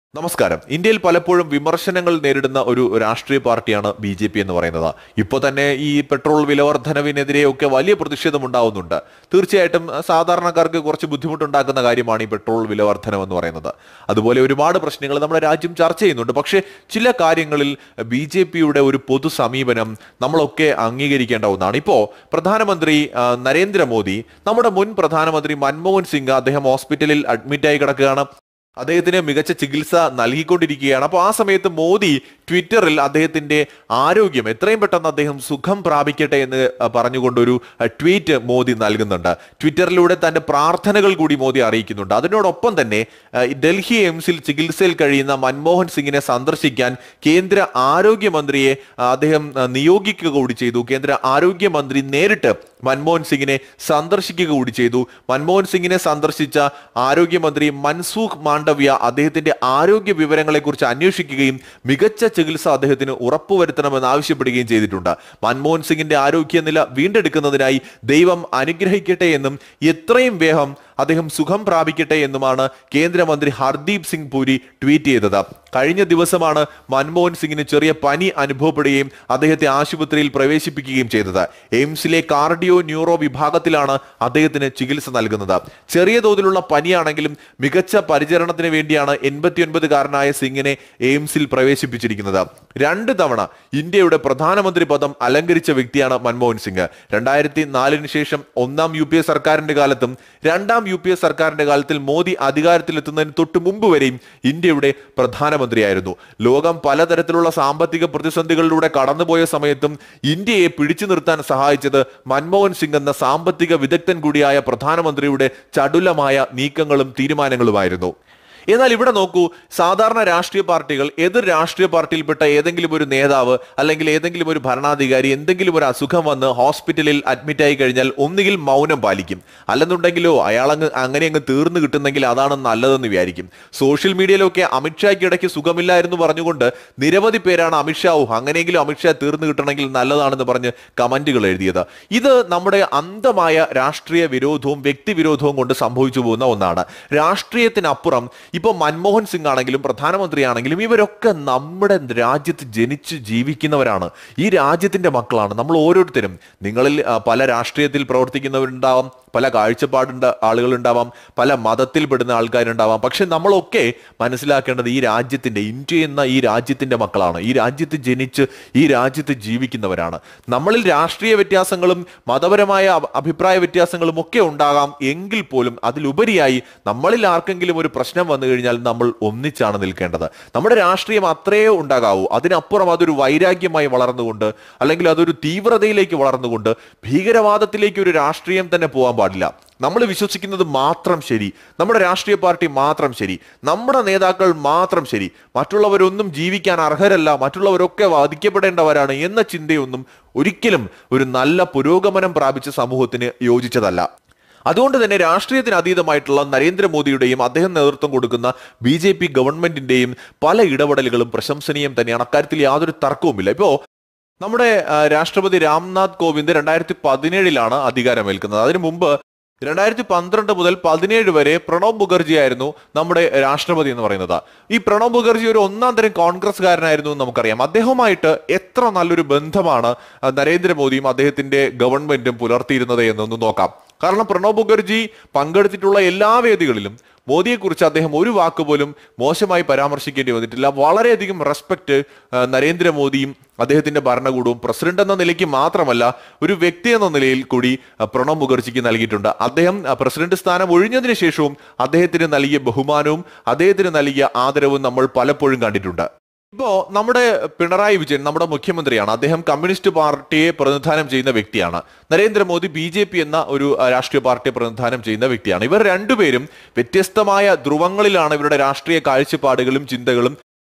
നമസ്കാരം ഇന്ത്യയിൽ പലപ്പോഴും വിമർശനങ്ങൾ നേരിടുന്ന ഒരു രാഷ്ട്രീയ പാർട്ടിയാണ് ബി ജെ പി എന്ന് പറയുന്നത് ഇപ്പോൾ തന്നെ ഈ പെട്രോൾ വിലവർദ്ധനവിനെതിരെയൊക്കെ വലിയ പ്രതിഷേധം ഉണ്ടാവുന്നുണ്ട് തീർച്ചയായിട്ടും സാധാരണക്കാർക്ക് കുറച്ച് ബുദ്ധിമുട്ടുണ്ടാക്കുന്ന കാര്യമാണ് ഈ പെട്രോൾ വിലവർദ്ധനം എന്ന് പറയുന്നത് അതുപോലെ ഒരുപാട് പ്രശ്നങ്ങൾ നമ്മുടെ രാജ്യം ചർച്ച ചെയ്യുന്നുണ്ട് പക്ഷേ ചില കാര്യങ്ങളിൽ ബി ജെ പിയുടെ ഒരു പൊതു സമീപനം നമ്മളൊക്കെ അംഗീകരിക്കേണ്ട ഒന്നാണ് ഇപ്പോൾ പ്രധാനമന്ത്രി ആ, നരേന്ദ്രമോദി നമ്മുടെ മുൻ പ്രധാനമന്ത്രി മൻമോഹൻ സിംഗ് അദ്ദേഹം ഹോസ്പിറ്റലിൽ അഡ്മിറ്റായി കിടക്കുകയാണ് അദ്ദേഹത്തിന് മികച്ച ചികിത്സ നൽകിക്കൊണ്ടിരിക്കുകയാണ് അപ്പോൾ ആ സമയത്ത് മോദി ട്വിറ്ററിൽ അദ്ദേഹത്തിന്റെ ആരോഗ്യം എത്രയും പെട്ടെന്ന് അദ്ദേഹം സുഖം പ്രാപിക്കട്ടെ എന്ന് അഹ് പറഞ്ഞുകൊണ്ടൊരു അഹ് ട്വീറ്റ് മോദി നൽകുന്നുണ്ട് ട്വിറ്ററിലൂടെ തന്റെ പ്രാർത്ഥനകൾ കൂടി മോദി അറിയിക്കുന്നുണ്ട് അതിനോടൊപ്പം തന്നെ അഹ് ഡൽഹി എയിംസിൽ ചികിത്സയിൽ കഴിയുന്ന മൻമോഹൻ സിംഗിനെ സന്ദർശിക്കാൻ കേന്ദ്ര ആരോഗ്യമന്ത്രിയെ അഹ് അദ്ദേഹം അഹ് നിയോഗിക്കുക കൂടി ചെയ്തു കേന്ദ്ര ആരോഗ്യമന്ത്രി നേരിട്ട് മൻമോഹൻ സിംഗിനെ സന്ദർശിക്കുക കൂടി ചെയ്തു മൻമോഹൻ സിംഗിനെ സന്ദർശിച്ച ആരോഗ്യമന്ത്രി മൻസൂഖ് മാണ്ഡവ്യ അദ്ദേഹത്തിന്റെ ആരോഗ്യ വിവരങ്ങളെ കുറിച്ച് അന്വേഷിക്കുകയും മികച്ച ചികിത്സ അദ്ദേഹത്തിന് ഉറപ്പുവരുത്തണമെന്ന് ആവശ്യപ്പെടുകയും ചെയ്തിട്ടുണ്ട് മൻമോഹൻ സിംഗിന്റെ ആരോഗ്യനില വീണ്ടെടുക്കുന്നതിനായി ദൈവം അനുഗ്രഹിക്കട്ടെ എന്നും എത്രയും വേഗം അദ്ദേഹം സുഖം പ്രാപിക്കട്ടെ എന്നുമാണ് കേന്ദ്രമന്ത്രി ഹർദീപ് സിംഗ് പുരി ട്വീറ്റ് ചെയ്തത് കഴിഞ്ഞ ദിവസമാണ് മൻമോഹൻ സിംഗിന് ചെറിയ പനി അനുഭവപ്പെടുകയും അദ്ദേഹത്തെ ആശുപത്രിയിൽ പ്രവേശിപ്പിക്കുകയും ചെയ്തത് എയിംസിലെ കാർഡിയോ ന്യൂറോ വിഭാഗത്തിലാണ് അദ്ദേഹത്തിന് ചികിത്സ നൽകുന്നത് ചെറിയ തോതിലുള്ള പനിയാണെങ്കിലും മികച്ച പരിചരണത്തിന് വേണ്ടിയാണ് എൺപത്തിയൊൻപതുകാരനായ സിംഗിനെ എയിംസിൽ പ്രവേശിപ്പിച്ചിരിക്കുന്നത് രണ്ട് തവണ ഇന്ത്യയുടെ പ്രധാനമന്ത്രി പദം അലങ്കരിച്ച വ്യക്തിയാണ് മൻമോഹൻ സിംഗ് രണ്ടായിരത്തി നാലിന് ശേഷം ഒന്നാം യു പി എ സർക്കാരിന്റെ കാലത്തും രണ്ടാം യു പി എ സർക്കാരിന്റെ കാലത്തിൽ മോദി അധികാരത്തിലെത്തുന്നതിന് തൊട്ട് മുമ്പ് വരെയും ഇന്ത്യയുടെ പ്രധാനമന്ത്രിയായിരുന്നു ലോകം പലതരത്തിലുള്ള സാമ്പത്തിക പ്രതിസന്ധികളിലൂടെ കടന്നുപോയ സമയത്തും ഇന്ത്യയെ പിടിച്ചു നിർത്താൻ സഹായിച്ചത് മൻമോഹൻ സിംഗ് എന്ന സാമ്പത്തിക വിദഗ്ധൻ കൂടിയായ പ്രധാനമന്ത്രിയുടെ ചടുലമായ നീക്കങ്ങളും തീരുമാനങ്ങളുമായിരുന്നു എന്നാൽ ഇവിടെ നോക്കൂ സാധാരണ രാഷ്ട്രീയ പാർട്ടികൾ എതിർ രാഷ്ട്രീയ പാർട്ടിയിൽപ്പെട്ട ഏതെങ്കിലും ഒരു നേതാവ് അല്ലെങ്കിൽ ഏതെങ്കിലും ഒരു ഭരണാധികാരി എന്തെങ്കിലും ഒരു അസുഖം വന്ന് ഹോസ്പിറ്റലിൽ അഡ്മിറ്റ് ആയി കഴിഞ്ഞാൽ ഒന്നുകിൽ മൗനം പാലിക്കും അല്ലെന്നുണ്ടെങ്കിലോ അയാൾ അങ്ങ് അങ്ങനെ അങ്ങ് തീർന്നു കിട്ടുന്നെങ്കിൽ അതാണ് നല്ലതെന്ന് വിചാരിക്കും സോഷ്യൽ മീഡിയയിലൊക്കെ അമിത്ഷായ്ക്ക് ഇടയ്ക്ക് സുഖമില്ല എന്ന് പറഞ്ഞുകൊണ്ട് നിരവധി പേരാണ് അമിത്ഷാവോ അങ്ങനെയെങ്കിലും അമിത്ഷാ തീർന്നു കിട്ടണമെങ്കിൽ നല്ലതാണെന്ന് പറഞ്ഞ് കമന്റുകൾ എഴുതിയത് ഇത് നമ്മുടെ അന്ധമായ രാഷ്ട്രീയ വിരോധവും വ്യക്തിവിരോധവും കൊണ്ട് സംഭവിച്ചു പോകുന്ന ഒന്നാണ് രാഷ്ട്രീയത്തിനപ്പുറം ഇപ്പോൾ മൻമോഹൻ സിംഗ് ആണെങ്കിലും പ്രധാനമന്ത്രിയാണെങ്കിലും ഇവരൊക്കെ നമ്മുടെ രാജ്യത്ത് ജനിച്ച് ജീവിക്കുന്നവരാണ് ഈ രാജ്യത്തിന്റെ മക്കളാണ് നമ്മൾ ഓരോരുത്തരും നിങ്ങളിൽ ആ, പല രാഷ്ട്രീയത്തിൽ പ്രവർത്തിക്കുന്നവരുണ്ടാവാം പല കാഴ്ചപ്പാടുണ്ട ആളുകളുണ്ടാവാം പല മതത്തിൽപ്പെടുന്ന ആൾക്കാരുണ്ടാവാം പക്ഷെ നമ്മളൊക്കെ മനസ്സിലാക്കേണ്ടത് ഈ രാജ്യത്തിന്റെ ഇന്ത്യ എന്ന ഈ രാജ്യത്തിന്റെ മക്കളാണ് ഈ രാജ്യത്ത് ജനിച്ച് ഈ രാജ്യത്ത് ജീവിക്കുന്നവരാണ് നമ്മളിൽ രാഷ്ട്രീയ വ്യത്യാസങ്ങളും മതപരമായ അഭ- അഭിപ്രായ വ്യത്യാസങ്ങളും ഒക്കെ ഉണ്ടാകാം എങ്കിൽ പോലും അതിലുപരിയായി നമ്മളിൽ ആർക്കെങ്കിലും ഒരു പ്രശ്നം വന്നു കഴിഞ്ഞാൽ നമ്മൾ ഒന്നിച്ചാണ് നിൽക്കേണ്ടത് നമ്മുടെ രാഷ്ട്രീയം അത്രയേ ഉണ്ടാകാവൂ അതിനപ്പുറം അതൊരു വൈരാഗ്യമായി വളർന്നുകൊണ്ട് അല്ലെങ്കിൽ അതൊരു തീവ്രതയിലേക്ക് വളർന്നുകൊണ്ട് ഭീകരവാദത്തിലേക്ക് ഒരു രാഷ്ട്രീയം തന്നെ പോകാൻ പാടില്ല നമ്മൾ വിശ്വസിക്കുന്നത് മാത്രം ശരി നമ്മുടെ രാഷ്ട്രീയ പാർട്ടി മാത്രം ശരി നമ്മുടെ നേതാക്കൾ മാത്രം ശരി മറ്റുള്ളവരൊന്നും ജീവിക്കാൻ അർഹരല്ല മറ്റുള്ളവരൊക്കെ വധിക്കപ്പെടേണ്ടവരാണ് എന്ന ചിന്തയൊന്നും ഒരിക്കലും ഒരു നല്ല പുരോഗമനം പ്രാപിച്ച സമൂഹത്തിന് യോജിച്ചതല്ല അതുകൊണ്ട് തന്നെ രാഷ്ട്രീയത്തിന് അതീതമായിട്ടുള്ള നരേന്ദ്രമോദിയുടെയും അദ്ദേഹം നേതൃത്വം കൊടുക്കുന്ന ബി ജെ പി ഗവൺമെന്റിന്റെയും പല ഇടപെടലുകളും പ്രശംസനീയം തന്നെയാണ് അക്കാര്യത്തിൽ യാതൊരു തർക്കവുമില്ല ഇപ്പോ നമ്മുടെ ആ, രാഷ്ട്രപതി രാംനാഥ് കോവിന്ദ് രണ്ടായിരത്തി പതിനേഴിലാണ് അധികാരമേൽക്കുന്നത് അതിനു മുമ്പ് രണ്ടായിരത്തി പന്ത്രണ്ട് മുതൽ പതിനേഴ് വരെ പ്രണബ് മുഖർജി ആയിരുന്നു നമ്മുടെ രാഷ്ട്രപതി എന്ന് പറയുന്നത് ഈ പ്രണബ് മുഖർജി ഒരു ഒന്നാം തരം കോൺഗ്രസ്സുകാരനായിരുന്നു എന്ന് നമുക്കറിയാം അദ്ദേഹവുമായിട്ട് എത്ര നല്ലൊരു ബന്ധമാണ് ആ, നരേന്ദ്രമോദിയും അദ്ദേഹത്തിന്റെ ഗവൺമെന്റും പുലർത്തിയിരുന്നത് എന്നൊന്ന് നോക്കാം കാരണം പ്രണബ് മുഖർജി പങ്കെടുത്തിട്ടുള്ള എല്ലാ വേദികളിലും മോദിയെക്കുറിച്ച് അദ്ദേഹം ഒരു വാക്ക് പോലും മോശമായി പരാമർശിക്കേണ്ടി വന്നിട്ടില്ല വളരെയധികം റെസ്പെക്ട് നരേന്ദ്രമോദിയും അദ്ദേഹത്തിന്റെ ഭരണകൂടവും പ്രസിഡന്റ് എന്ന നിലയ്ക്ക് മാത്രമല്ല ഒരു വ്യക്തി എന്ന നിലയിൽ കൂടി ആ, പ്രണബ് മുഖർജിക്ക് നൽകിയിട്ടുണ്ട് അദ്ദേഹം ആ, പ്രസിഡന്റ് സ്ഥാനം ഒഴിഞ്ഞതിന് ശേഷവും അദ്ദേഹത്തിന് നൽകിയ ബഹുമാനവും അദ്ദേഹത്തിന് നൽകിയ ആദരവും നമ്മൾ പലപ്പോഴും കണ്ടിട്ടുണ്ട് ഇപ്പോ നമ്മുടെ പിണറായി വിജയൻ നമ്മുടെ മുഖ്യമന്ത്രിയാണ് അദ്ദേഹം കമ്മ്യൂണിസ്റ്റ് പാർട്ടിയെ പ്രതിനിധാനം ചെയ്യുന്ന വ്യക്തിയാണ് നരേന്ദ്രമോദി ബി ജെ പി എന്ന ഒരു ആ, രാഷ്ട്രീയ പാർട്ടിയെ പ്രതിനിധാനം ചെയ്യുന്ന വ്യക്തിയാണ് ഇവർ രണ്ടുപേരും വ്യത്യസ്തമായ ധ്രുവങ്ങളിലാണ് ഇവരുടെ രാഷ്ട്രീയ കാഴ്ചപ്പാടുകളും ചിന്തകളും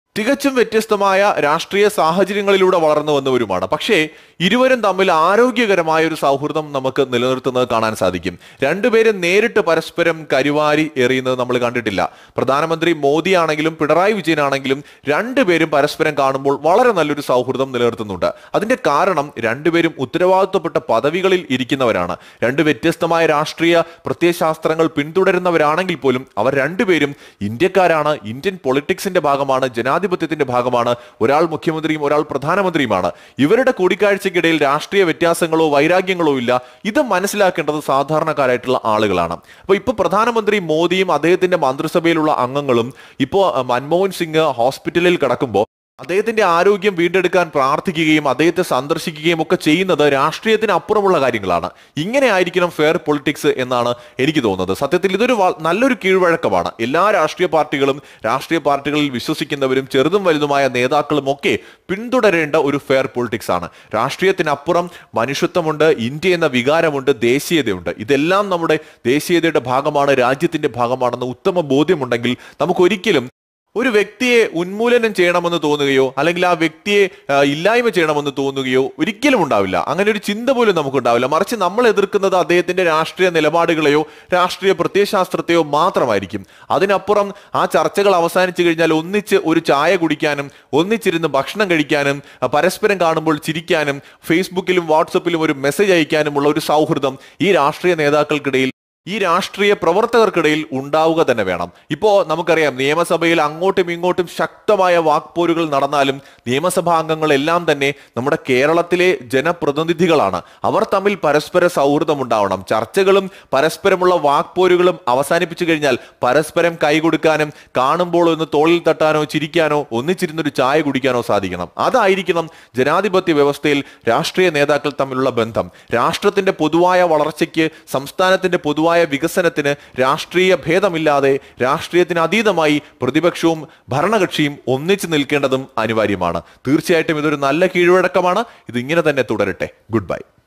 തികച്ചും വ്യത്യസ്തമായ രാഷ്ട്രീയ സാഹചര്യങ്ങളിലൂടെ വളർന്നു വന്നവരുമാണ് പക്ഷേ ഇരുവരും തമ്മിൽ ആരോഗ്യകരമായ ഒരു സൗഹൃദം നമുക്ക് നിലനിർത്തുന്നത് കാണാൻ സാധിക്കും രണ്ടുപേരും നേരിട്ട് പരസ്പരം കരുവാരി എറിയുന്നത് നമ്മൾ കണ്ടിട്ടില്ല പ്രധാനമന്ത്രി മോദി ആണെങ്കിലും പിണറായി വിജയൻ ആണെങ്കിലും രണ്ടുപേരും പരസ്പരം കാണുമ്പോൾ വളരെ നല്ലൊരു സൗഹൃദം നിലനിർത്തുന്നുണ്ട് അതിന്റെ കാരണം രണ്ടുപേരും ഉത്തരവാദിത്വപ്പെട്ട പദവികളിൽ ഇരിക്കുന്നവരാണ് രണ്ട് വ്യത്യസ്തമായ രാഷ്ട്രീയ പ്രത്യയശാസ്ത്രങ്ങൾ പിന്തുടരുന്നവരാണെങ്കിൽ പോലും അവർ രണ്ടുപേരും ഇന്ത്യക്കാരാണ് ഇന്ത്യൻ പൊളിറ്റിക്സിന്റെ ഭാഗമാണ് ജനാധിപത്യത്തിന്റെ ഭാഗമാണ് ഒരാൾ മുഖ്യമന്ത്രിയും ഒരാൾ പ്രധാനമന്ത്രിയുമാണ് ഇവരുടെ കൂടിക്കാഴ്ചയ്ക്കിടയിൽ രാഷ്ട്രീയ വ്യത്യാസങ്ങളോ വൈരാഗ്യങ്ങളോ ഇല്ല ഇത് മനസ്സിലാക്കേണ്ടത് സാധാരണക്കാരായിട്ടുള്ള ആളുകളാണ് അപ്പൊ ഇപ്പൊ പ്രധാനമന്ത്രി മോദിയും അദ്ദേഹത്തിന്റെ മന്ത്രിസഭയിലുള്ള അംഗങ്ങളും ഇപ്പോ അഹ്, മൻമോഹൻ സിംഗ് ഹോസ്പിറ്റലിൽ കിടക്കുമ്പോൾ അദ്ദേഹത്തിന്റെ ആരോഗ്യം വീണ്ടെടുക്കാൻ പ്രാർത്ഥിക്കുകയും അദ്ദേഹത്തെ സന്ദർശിക്കുകയും ഒക്കെ ചെയ്യുന്നത് രാഷ്ട്രീയത്തിന് അപ്പുറമുള്ള കാര്യങ്ങളാണ് ഇങ്ങനെ ആയിരിക്കണം ഫെയർ പൊളിറ്റിക്സ് എന്നാണ് എനിക്ക് തോന്നുന്നത് സത്യത്തിൽ ഇതൊരു വ- നല്ലൊരു കീഴ്വഴക്കമാണ് എല്ലാ രാഷ്ട്രീയ പാർട്ടികളും രാഷ്ട്രീയ പാർട്ടികളിൽ വിശ്വസിക്കുന്നവരും ചെറുതും വലുതുമായ നേതാക്കളും ഒക്കെ പിന്തുടരേണ്ട ഒരു ഫെയർ പൊളിറ്റിക്സ് ആണ് രാഷ്ട്രീയത്തിനപ്പുറം മനുഷ്യത്വമുണ്ട് ഇന്ത്യ എന്ന വികാരമുണ്ട് ദേശീയതയുണ്ട് ഇതെല്ലാം നമ്മുടെ ദേശീയതയുടെ ഭാഗമാണ് രാജ്യത്തിന്റെ ഭാഗമാണെന്ന് ഉത്തമ ബോധ്യമുണ്ടെങ്കിൽ നമുക്ക് ഒരിക്കലും ഒരു വ്യക്തിയെ ഉന്മൂലനം ചെയ്യണമെന്ന് തോന്നുകയോ അല്ലെങ്കിൽ ആ വ്യക്തിയെ ആ, ഇല്ലായ്മ ചെയ്യണമെന്ന് തോന്നുകയോ ഒരിക്കലും ഉണ്ടാവില്ല അങ്ങനെ ഒരു ചിന്ത പോലും നമുക്കുണ്ടാവില്ല മറിച്ച് നമ്മൾ എതിർക്കുന്നത് അദ്ദേഹത്തിന്റെ രാഷ്ട്രീയ നിലപാടുകളെയോ രാഷ്ട്രീയ പ്രത്യയശാസ്ത്രത്തെയോ മാത്രമായിരിക്കും അതിനപ്പുറം ആ ചർച്ചകൾ അവസാനിച്ചു കഴിഞ്ഞാൽ ഒന്നിച്ച് ഒരു ചായ കുടിക്കാനും ഒന്നിച്ചിരുന്ന് ഭക്ഷണം കഴിക്കാനും ആ, പരസ്പരം കാണുമ്പോൾ ചിരിക്കാനും ഫേസ്ബുക്കിലും വാട്സപ്പിലും ഒരു മെസ്സേജ് അയക്കാനുമുള്ള ഒരു സൗഹൃദം ഈ രാഷ്ട്രീയ നേതാക്കൾക്കിടയിൽ ഈ രാഷ്ട്രീയ പ്രവർത്തകർക്കിടയിൽ ഉണ്ടാവുക തന്നെ വേണം ഇപ്പോ നമുക്കറിയാം നിയമസഭയിൽ അങ്ങോട്ടും ഇങ്ങോട്ടും ശക്തമായ വാക്പോരുകൾ നടന്നാലും നിയമസഭാ അംഗങ്ങളെല്ലാം തന്നെ നമ്മുടെ കേരളത്തിലെ ജനപ്രതിനിധികളാണ് അവർ തമ്മിൽ പരസ്പര സൗഹൃദം ഉണ്ടാവണം ചർച്ചകളും പരസ്പരമുള്ള വാക്പോരുകളും അവസാനിപ്പിച്ചു കഴിഞ്ഞാൽ പരസ്പരം കൈകൊടുക്കാനും കാണുമ്പോൾ ഒന്ന് തോളിൽ തട്ടാനോ ചിരിക്കാനോ ഒന്നിച്ചിരുന്നൊരു ചായ കുടിക്കാനോ സാധിക്കണം അതായിരിക്കണം ജനാധിപത്യ വ്യവസ്ഥയിൽ രാഷ്ട്രീയ നേതാക്കൾ തമ്മിലുള്ള ബന്ധം രാഷ്ട്രത്തിന്റെ പൊതുവായ വളർച്ചയ്ക്ക് സംസ്ഥാനത്തിന്റെ പൊതുവായ വികസനത്തിന് രാഷ്ട്രീയ ഭേദമില്ലാതെ രാഷ്ട്രീയത്തിന് അതീതമായി പ്രതിപക്ഷവും ഭരണകക്ഷിയും ഒന്നിച്ചു നിൽക്കേണ്ടതും അനിവാര്യമാണ് തീർച്ചയായിട്ടും ഇതൊരു നല്ല കീഴ്വഴക്കമാണ് ഇത് ഇങ്ങനെ തന്നെ തുടരട്ടെ ഗുഡ് ബൈ